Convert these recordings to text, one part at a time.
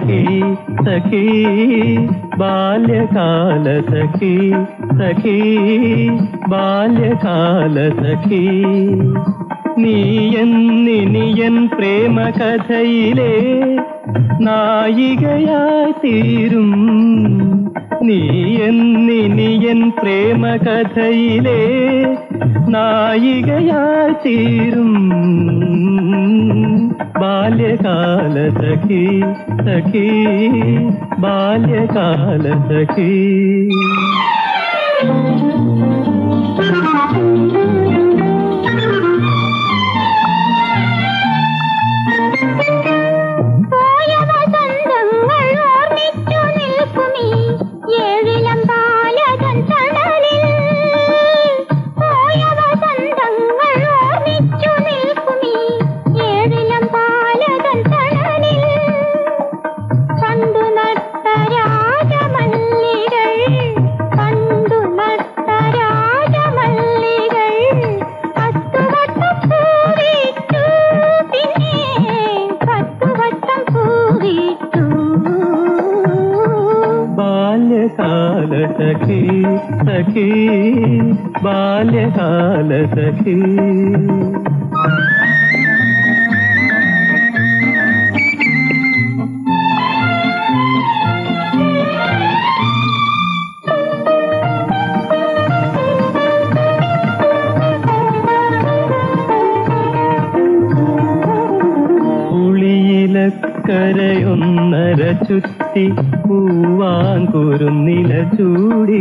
സഖി സഖി ബാല്യകാല സഖി സഖി ബാല്യകാല സഖി നീ എന്നിനിയൻ പ്രേമകഥയിലെ നായികയായി തീരും നീ എന്നിനിയൻ പ്രേമകഥയിലെ നായികയായി തീരും ബാല്യകാല സഖി സഖി ബാല്യകാല സഖി പോയ വസന്തങ്ങൾ ഓർമ്മിച്ചു നിൽക്കുമീ ഏഴിലം ബാലകൻ തണലിൽ പോയ വസന്തങ്ങൾ ഓർമ്മിച്ചു നിൽക്കുമീ ഏഴിലം ബാലകൻ തണലിൽ പണ്ടു നട്ട രാജമല്ലികൾ പണ്ടു നട്ട രാജമല്ലികൾ പത്തുവട്ടം പൂവിട്ടു പിന്നെ പത്തുവട്ടം പൂവിട്ടു ബാല്യകാല സഖി സഖി ബാല്യകാല സഖി പുളിയിലക്കരയൊന്നര ചുറ്റി പൂവാങ്കുരുന്നില ചൂടി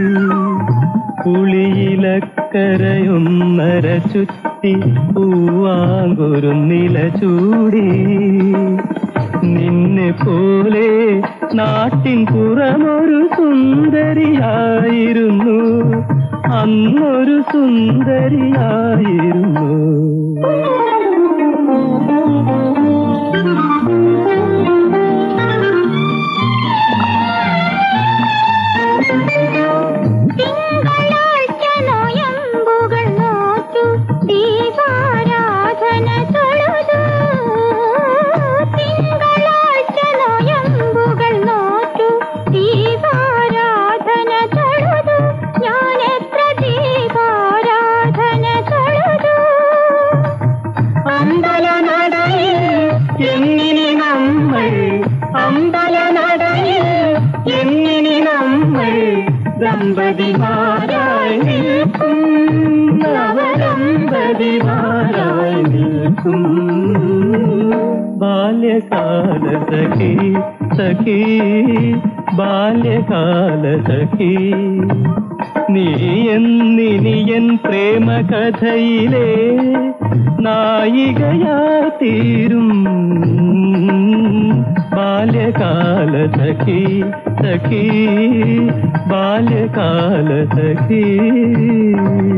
പുളിയിലക്കരയൊന്നര ചുറ്റി പൂവാങ്കുരുന്നില ചൂടി നിന്നെ പോലെ നാട്ടിൻ പുറമൊരു സുന്ദരിയായിരുന്നു അന്നൊരു സുന്ദരിയായിരുന്നു തിങ്കളാഴ്ച നോയമ്പുകൾ നോറ്റു ദീപാരാധന തൊഴുതു തിങ്കളാഴ്ച നോയമ്പുകൾ നോറ്റു ദീപാരാധന തൊഴുതു ഞാൻ എത്ര ദീപാരാധന തൊഴുതു അമ്പലനടയിൽ എങ്ങിനി നമ്മൾ അമ്പലനടയിൽ എങ്ങിനി നമ്മൾ ദമ്പതിമാരായി നിൽക്കും നവദമ്പതിമാരായി നിൽക്കും ബാല്യകാല സഖി സഖി ബാല്യകാല സഖി നീ എന്നിനിയൻ പ്രേമകഥയിലെ നായികയായി തീരും ബാല്യകാല സഖി സഖി ബാല്യകാല സഖി